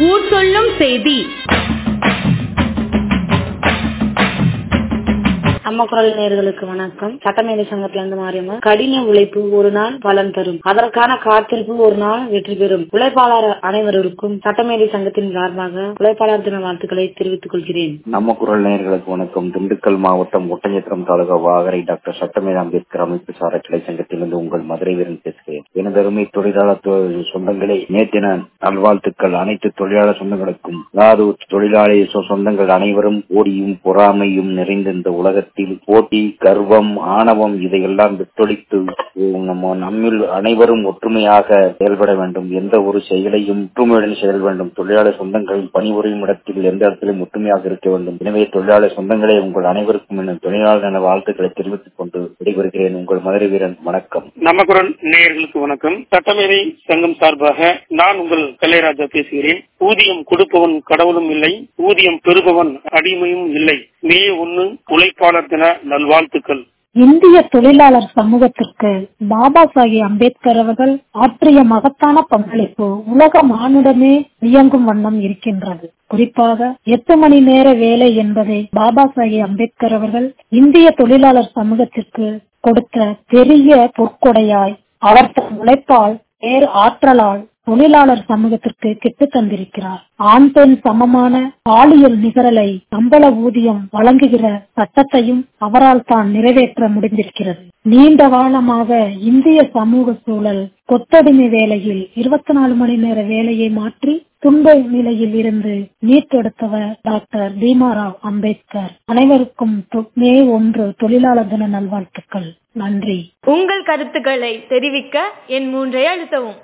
ஊர் சொல்லும் செய்தி நம்ம குரல் நேர்களுக்கு வணக்கம் சட்டமேதை சங்கத்துல இருந்து மாறியம்மா கடின உழைப்பு ஒரு நாள் பலன் தரும் அதற்கான காத்திருப்பு ஒரு நாள் வெற்றி பெறும் உழைப்பாளர் அனைவருக்கும் சட்டமேதை சங்கத்தின் சார்பாக உழைப்பாளர் தின வாழ்த்துக்களை தெரிவித்துக் கொள்கிறேன் நம்ம குரல் நேயர்களுக்கு வணக்கம் திண்டுக்கல் மாவட்டம் ஒட்டஞ்சத்திரம் தாலுகா வாகரை டாக்டர் சட்டமேத அம்பேத்கர் அமைப்பு சாரா கிளை சங்கத்திலிருந்து உங்கள் மதுரை வீரன் பேசுகிறேன் எனது அருமை தொழிலாளர் தொ- சொந்தங்களே நேத்தின நல்வாழ்த்துக்கள் அனைத்து தொழிலாளர் சொந்தங்களுக்கும் அதாவது தொழிலாளி சொ- சொந்தங்கள் அனைவரும் போடியும் பொறாமையும் நிறைந்த இந்த உலகத்தில் போட்டி கர்வம் ஆணவம் இதையெல்லாம் விட்டொழித்து நம்ம நம்மில் அனைவரும் ஒற்றுமையாக செயல்பட வேண்டும் எந்த ஒரு செயலையும் ஒற்றுமையுடன் செயல் வேண்டும் தொழிலாளர் சொந்தங்கள் பணிபுரியும் இடத்தில் எந்த இடத்திலும் ஒற்றுமையாக இருக்க வேண்டும் எனவே தொழிலாளர் சொந்தங்களே உங்கள் அனைவருக்கும் என் தொழிலாளர் நல வாழ்த்துக்களை தெரிவித்துக் கொண்டு விடைபெறுகிறேன் உங்கள் மதுரை வீரன் வணக்கம் நம்ம குரல் நேயர்களுக்கு வணக்கம் சட்டமேதை சங்கம் சார்பாக நான் உங்கள் கல்லைராஜா பேசுகிறேன் ஊதியம் கொடுப்பவன் கடவுளும் இல்லை ஊதியம் பெறுபவன் அடிமையும் இல்லை மே ஒன்னு உழைப்பாளர் தின நல்வாழ்த்துக்கள் இந்திய தொழிலாளர் சமூகத்திற்கு பாபா சாஹேப் அம்பேத்கர் அவர்கள் ஆற்றிய மகத்தான பங்களிப்பு உலக மானுடமே இயங்கும் வண்ணம் இருக்கின்றது குறிப்பாக எட்டு மணி நேர வேலை என்பதை பாபா சாஹேப் அம்பேத்கர் அவர்கள் இந்திய தொழிலாளர் சமூகத்திற்கு கொடுத்த பெரிய பொற்கொடையாய் அவர் தன் உழைப்பால் பேர் ஆற்றலால் தொழிலாளர் சமூகத்திற்கு கெட்டு தந்திருக்கிறார் ஆண் பெண் சமமான பாலியல் நிகரலை சம்பள ஊதியம் வழங்குகிற சட்டத்தையும் அவரால் தான் நிறைவேற்ற முடிந்திருக்கிறது நீண்ட காலமாக இந்திய சமூக சூழல் கொத்தடிமை வேலையில் இருபத்தி நாலு மணி நேர வேலையை மாற்றி துன்ப நிலையில் இருந்து மீட்டெடுத்தவர் டாக்டர் பீமாராவ் அம்பேத்கர் அனைவருக்கும் தொ- மே ஒன்று தொழிலாளர் தின நல்வாழ்த்துக்கள் நன்றி உங்கள் கருத்துக்களை தெரிவிக்க என் மூன்றை அழுத்தவும்